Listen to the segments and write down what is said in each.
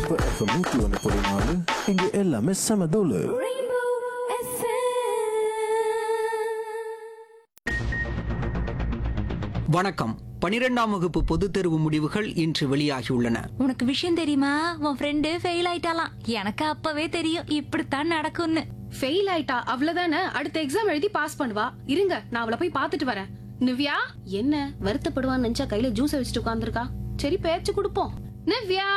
இப்போ எஃப்எம் நூற்றி ஒன்று புள்ளி நாலு இங்கே எல்லாமே செம தூளு Rainbow FM. வணக்கம் பனிரெண்டாம் வகுப்பு பொதுத் தேர்வு முடிவுகள் இன்று வெளியாகியுள்ளன உனக்கு விஷயம் தெரியுமா உன் ஃப்ரெண்டு ஃபெயில் ஆயிட்டாலாம் எனக்கு அப்பவே தெரியும் இப்படித்தான் நடக்கும்னு ஃபெயில் ஆயிட்டா அவ்வளவுதானே அடுத்த எக்ஸாம் எழுதி பாஸ் பண்ணுவா இருங்க நான் அவளை போய் பார்த்துட்டு வரேன் நிவ்யா என்ன வருத்தப்படுவான்னு நினைச்சா கையில ஜூஸ் வச்சுட்டு உட்கார்ந்திருக்கா சரி பேச்சு கொடுப்போம் நிவ்யா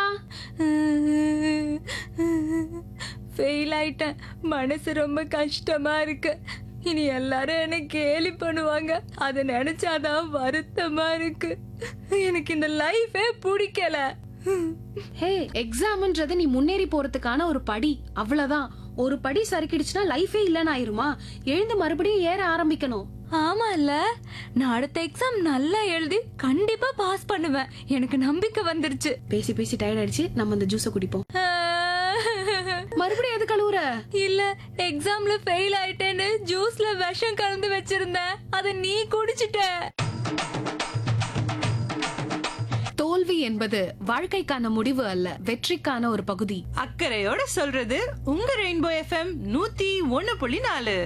ஃபெயில் ஆயிட்டேன் மனசு ரொம்ப கஷ்டமா இருக்கு இனி எல்லாரும் என்ன கேலி பண்ணுவாங்க அதை நினைச்சாதான் வருத்தமா இருக்கு எனக்கு இந்த லைஃபே பிடிக்கல ஹே எக்ஸாம்ன்றது நீ முன்னேறி போறதுக்கான ஒரு படி அவ்வளவுதான் ஒரு படி சறுக்கிடுச்சுன்னா லைஃபே இல்லைன்னு ஆயிருமா எழுந்து மறுபடியும் ஏற ஆரம்பிக்கணும் ஆமா இல்ல நான் அடுத்த எக்ஸாம் நல்லா எழுதி கண்டிப்பா பாஸ் பண்ணுவேன் எனக்கு நம்பிக்கை வந்துருச்சு பேசி பேசி டயர்ட் ஆயிடுச்சு நம்ம அந்த ஜூஸை குடிப்போம் மறுபடியும் எது கழுவுற இல்ல எக்ஸாம்ல ஃபெயில் ஆயிட்டேன்னு ஜூஸ்ல விஷம் கலந்து வச்சிருந்தேன் அத நீ குடிச்சிட்ட தோல்வி என்பது வாழ்க்கைக்கான முடிவு அல்ல வெற்றிக்கான ஒரு பகுதி அக்கறையோட சொல்றது உங்க ரெயின்போ எஃப்எம் நூத்தி ஒன்னு புள்ளி நாலு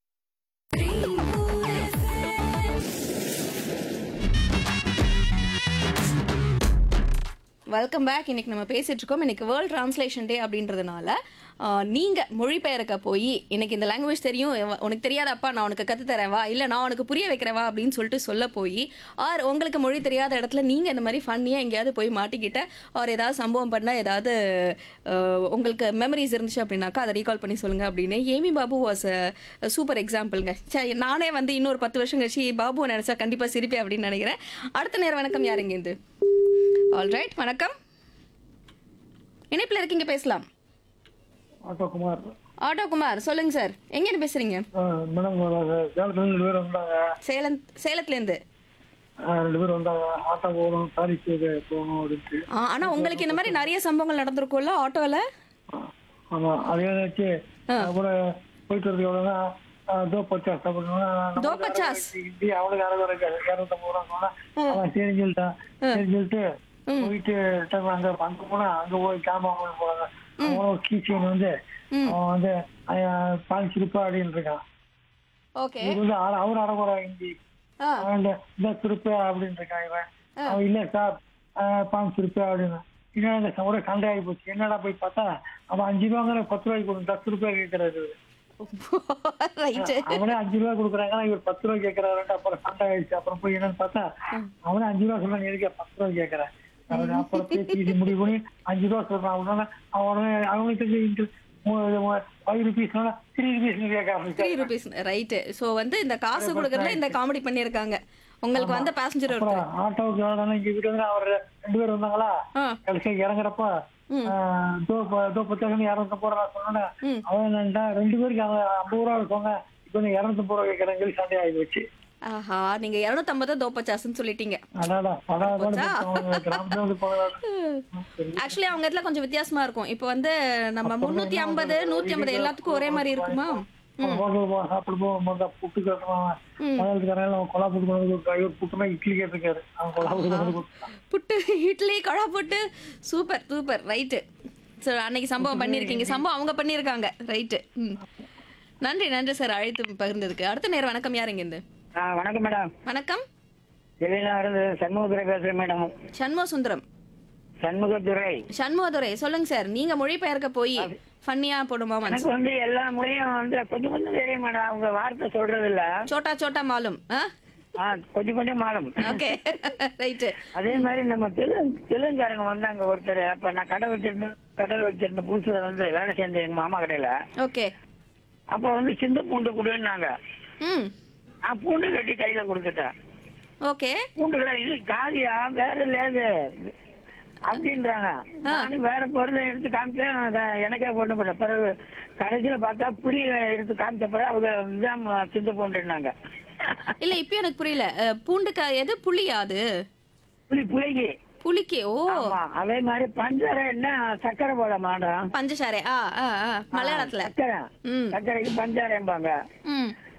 வெல்கம் பேக் இன்னைக்கு நம்ம பேசிட்டு இருக்கோம் இன்னைக்கு வேர்ல்ட் டிரான்ஸ்லேஷன் டே அப்படின்றதுனால ஆஹ், நீங்க மொழிபெயர்க்க போய் எனக்கு இந்த லாங்குவேஜ் தெரியும் எவ- உனக்கு தெரியாதப்பா நான் உனக்கு கத்து தரேன் வா இல்ல நான் உனக்கு புரிய வைக்கிறேன் வா அப்படின்னு சொல்லிட்டு சொல்ல போய் ஆர் உங்களுக்கு மொழி தெரியாத இடத்துல நீங்க இந்த மாதிரி ஃபன்னியா எங்கேயாவது போய் மாட்டிக்கிட்ட ஆர் ஏதாவது சம்பவம் பண்ணா ஏதாவது ஆஹ், உங்களுக்கு மெமரிஸ் இருந்துச்சு அப்படின்னாக்கா அதை ரீகால் பண்ணி சொல்லுங்க அப்படின்னு ஏமி பாபு வாஸ் சூப்பர் எக்ஸாம்பிள்ங்க சரி நானே வந்து இன்னொரு பத்து வருஷம் கழிச்சு பாபுவை நினைச்சா கண்டிப்பா சிரிப்பேன் அப்படின்னு நினைக்கிறேன் அடுத்த நேரம் வணக்கம் யாருங்க இது ஆல்ரைட் வணக்கம் இணைப்பில் இருக்கீங்க பேசலாம் ஆட்டோ குமார் ஆட்டோ குமார் சொல்லுங்க சார் எங்கேருந்து பேசுறீங்க மேடம் சேலத்துல ரெண்டு பேர் வந்தாங்க சேலம் சேலத்துலேருந்து ஆ, ரெண்டு பேர் வந்தாங்க ஆட்டோ போகணும் தாரிக்கு போகணும் அப்படின்ட்டு ஆனா உங்களுக்கு இந்த மாதிரி நிறைய சம்பவங்கள் நடந்திருக்கும்ல ஆட்டோல ஆமா அதே வச்சு அப்புறம் போயிட்டு வரது எவ்வளோனா தோ பச்சாஸ் தோ பச்சாஸ். ஹிந்தி அவனுக்கு அறுபது இரநூத்தம்பது ரூபா சொன்னா அவன் சரி சொல்லிட்டான் சரி சொல்லிட்டு போயிட்டு return அங்க அங்க போனா அங்க போய் கேமரா வாங்க போனாங்க அவன் கீச்சைன் வந்து அவன் வந்து பாஞ்சு ரூபாய் அப்படின்னு இருக்கான் ஓகே இவர் வந்து அர- அவர் அறகுறை ஹிந்தி ஆ. அவன் இந்த இந்த திருப்பி அப்படின்னு இருக்கான் இவன் அவன் இல்ல சார் பாஞ்சு திருப்பி அப்படின்னு என்னடா இந்த ஒரே சண்டை ஆகி போச்சு என்னடா போய் பார்த்தா அவன் அஞ்சு ரூபாங்கிற பத்து ரூபாய்க்கு கொடுக்கும் பத்து ரூபாய் கேட்கறாரு ரைட்டு அவனே அஞ்சு ரூபாய் கொடுக்குறாங்க இவர் பத்து ரூபாய் கேட்கறாருன்ட்டு அப்புறம் சண்டை ஆயிடுச்சு அப்புறம் போய் என்னன்னு பார்த்தா அவனே அஞ்சு ரூபாய் சொல்றாங்க எதுக்கு பத்து ரூபாய் கேட்கறேன் அவன் அப்புறம் போய் பேசி முடிவு பண்ணி அஞ்சு ரூபாய் சொல்றான் அவனால அவனே அவனுக்கு தெரிஞ்சு ஃபைவ் ருபீஸ்னால த்ரீ ருபீஸ் கேட்க த்ரீ ஆரம்பிச்சாங்க ருபீஸ் ரைட்டு ஸோ வந்து இந்த காசு கொடுக்கறதுல இந்த காமெடி பண்ணியிருக்காங்க உங்களுக்கு வந்த பேசஞ்சர் அப்புறம் ஒருத்தர் ஆட்டோவுக்கு எவ்வளவு இங்க வீட்டு வந்து அவர் ரெண்டு பேர் வந்தாங்களா ஆ. கடைசி இறங்குறப்ப ஆஹ், தோ ப- தோ பத்தாயிரம் இரநூத்தி போடுறா சொன்னேன் அவன் என்னன்டா ரெண்டு பேருக்கு அவன் ஐம்பது ரூபா சொன்னேன் இப்போ நீ இரநூத்தி ரூபா கேட்கறேன் சொல்லி சண்டை ஆகி போச்சு ஆஹா நீங்க இரநூத்தம்பது தோப்பச்சாஸ்ன்னு சொல்லிட்டீங்க அடாடா படாத போச்சா? கிராமத்துல வந்து போகலாம் ஆக்சுவலி அவங்க இடத்துல கொஞ்சம் வித்தியாசமா இருக்கும் இப்போ வந்து நம்ம முந்நூத்தி ஐம்பது நூத்தி ஐம்பது எல்லாத்துக்கும் ஒரே மாதிரி இருக்குமா ஹோட்டல் போ சாப்பிட போ முதல்ல புட்டு கட்டுறான் முதல்காரன் கொலா புட்டு கொண்டு வந்து கொடுக்குறான். இவர் புட்டுனா இட்லி கேட்டிருக்காரு அவன் கொலா புட்டு கொண்டு வந்து கொடுத்தான். புட்டு இட்லி கொழா புட்டு சூப்பர் சூப்பர் ரைட்டு ஸோ அன்னைக்கு சம்பவம் பண்ணியிருக்கீங்க சம்பவம் அவங்க பண்ணியிருக்காங்க ரைட்டு ம் நன்றி நன்றி சார் அழைத்து பகிர்ந்ததுக்கு அடுத்த நேரம் வணக்கம் யாருங்க இருந்து ஆ வணக்கம் மேடம் வணக்கம் வெளியிலிருந்து சண்முகத்துறை பேசுறேன் மேடம் சண்முக சுந்தரம் சண்முகத்துறை சண்முகதுரை சொல்லுங்க சார் நீங்க மொழிபெயர்க்க போய் ஃபன்னியா போடுமா எனக்கு மனசு வந்து எல்லா மொழியும் வந்து கொஞ்சம் கொஞ்சம் தெரியும் மேடம் அவங்க வார்த்தை சொல்றது இல்ல சோட்டா சோட்டா மாலும் ஆ ஆ கொஞ்சம் கொஞ்சம் மாறும் ஓகே ரைட்டு அதே மாதிரி நம்ம தெலுங்கு தெலுங்குக்காரங்க வந்தாங்க ஒருத்தர் அப்ப நான் கடை வச்சிருந்தேன் கடை வச்சிருந்த புதுசுல வந்து வேலை சேர்ந்தேன் எங்க மாமா கடையில ஓகே அப்ப வந்து சிந்து பூண்டு கொடுன்னாங்க ம் நான் பூண்டு கட்டி கையில கொடுத்துட்டேன் ஓகே பூண்டு கடை இது காலியா வேற லேது அப்படின்றாங்க நானும் வேற பொருளை எடுத்து காமிச்சேன் அதை எனக்கே போட்டு போட்டேன் பிறகு கடைசியில பார்த்தா புளி எடுத்து காமிச்ச பிறகு அவங்க இதான் சிந்து பூண்டுனாங்க இல்ல இப்பயும் எனக்கு புரியல அஹ், பூண்டுக்கா எது புளியா அது புளி புளிக்கு புளிக்கு ஓ ஆமா அதே மாதிரி பஞ்சரை என்ன சக்கரை போட மாட்டோம் பஞ்சசாரை ஆ ஆ ஆ மலையாளத்துல சக்கரை ம் சக்கரைக்கு பஞ்சாரம்பாங்க ம்